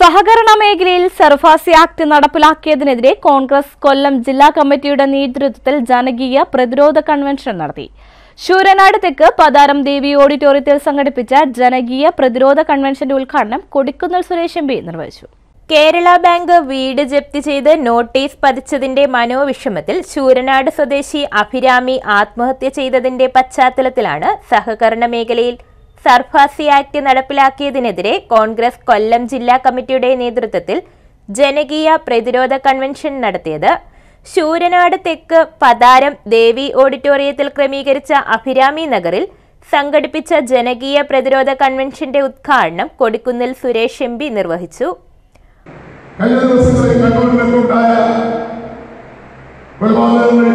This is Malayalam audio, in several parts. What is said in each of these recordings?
സഹകരണ മേഖലയിൽ സർഫാസി ആക്ട് നടപ്പിലാക്കിയതിനെതിരെ കോൺഗ്രസ് കൊല്ലം ജില്ലാ കമ്മിറ്റിയുടെ നേതൃത്വത്തിൽ ജനകീയ പ്രതിരോധ കൺവെൻഷൻ നടത്തി ശൂരനാട് തെക്ക് പതാരം ദേവി ഓഡിറ്റോറിയത്തിൽ സംഘടിപ്പിച്ച ജനകീയ പ്രതിരോധ കൺവെൻഷന്റെ ഉദ്ഘാടനം കൊടിക്കുന്നിൽ സുരേഷ് എം പി നിർവഹിച്ചു കേരള ബാങ്ക് വീട് ജപ്തി ചെയ്ത് നോട്ടീസ് പതിച്ചതിന്റെ മനോവിഷമത്തിൽ ശൂരനാട് സ്വദേശി അഭിരാമി ആത്മഹത്യ ചെയ്തതിന്റെ പശ്ചാത്തലത്തിലാണ് സഹകരണ മേഖലയിൽ സർഫാസി ആക്ട് നടപ്പിലാക്കിയതിനെതിരെ കോൺഗ്രസ് കൊല്ലം ജില്ലാ കമ്മിറ്റിയുടെ നേതൃത്വത്തിൽ ജനകീയ പ്രതിരോധ കൺവെൻഷൻ നടത്തിയത് ശൂരനാട് തെക്ക് പതാരം ദേവി ഓഡിറ്റോറിയത്തിൽ ക്രമീകരിച്ച അഭിരാമി നഗറിൽ സംഘടിപ്പിച്ച ജനകീയ പ്രതിരോധ കൺവെൻഷന്റെ ഉദ്ഘാടനം കൊടിക്കുന്നിൽ സുരേഷ് എം പി നിർവഹിച്ചു കഴിഞ്ഞ ദിവസങ്ങളിൽ കണ്ണൂരിലൊക്കെയുണ്ടായ കൊലപാതകങ്ങൾ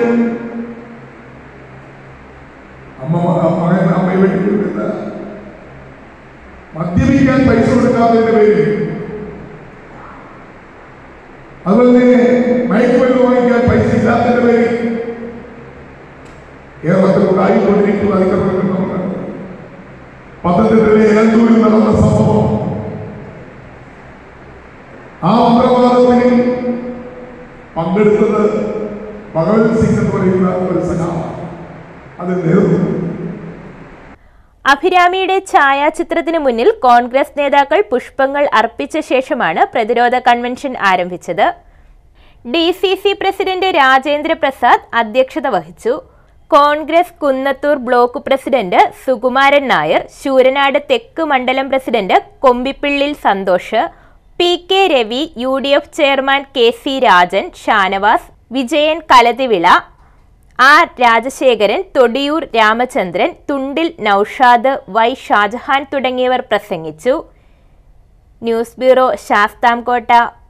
അമ്മ മകൻ അമ്മയെ വെട്ടിക്കൊടുക്കുന്ന മദ്യപിക്കാൻ പൈസ കൊടുക്കാത്തതിന്റെ പേരിൽ അതുപോലെ തന്നെ മയക്കുമരുന്ന് വാങ്ങിക്കാൻ പൈസ ഇല്ലാത്തതിന്റെ പേരിൽ കേരളത്തിൽ ഉണ്ടായിക്കൊണ്ടിരിക്കുന്ന അതിക്രമങ്ങൾ പത്തനംതിട്ടയിലെ എലന്തൂരിൽ നടന്ന സംഭവം ആ മന്ത്രവാദത്തിൽ പങ്കെടുത്തത് ഭഗവത് സിംഗ് എന്ന് പറയുന്ന ഒരു സഖാവാണ് അത് നേതൃത്വം അഭിരാമിയുടെ ഛായാചിത്രത്തിന് മുന്നിൽ കോൺഗ്രസ് നേതാക്കൾ പുഷ്പങ്ങൾ അർപ്പിച്ച ശേഷമാണ് പ്രതിരോധ കൺവെൻഷൻ ആരംഭിച്ചത് D C C president Rajendra Prasad അധ്യക്ഷത വഹിച്ചു കോൺഗ്രസ് കുന്നത്തൂർ ബ്ലോക്ക് പ്രസിഡന്റ് സുകുമാരൻ നായർ ശൂരനാട് തെക്ക് മണ്ഡലം president Kombippillil Santhosh P K Ravi U D F chairman K C Rajan Shanavas Vijayan Kalathivila R Rajasekharan Thodiyoor Ramachandran Thundil Noushad Y Shajahan തുടങ്ങിയവർ പ്രസംഗിച്ചു ന്യൂസ് ബ്യൂറോ ശാസ്താംകോട്ട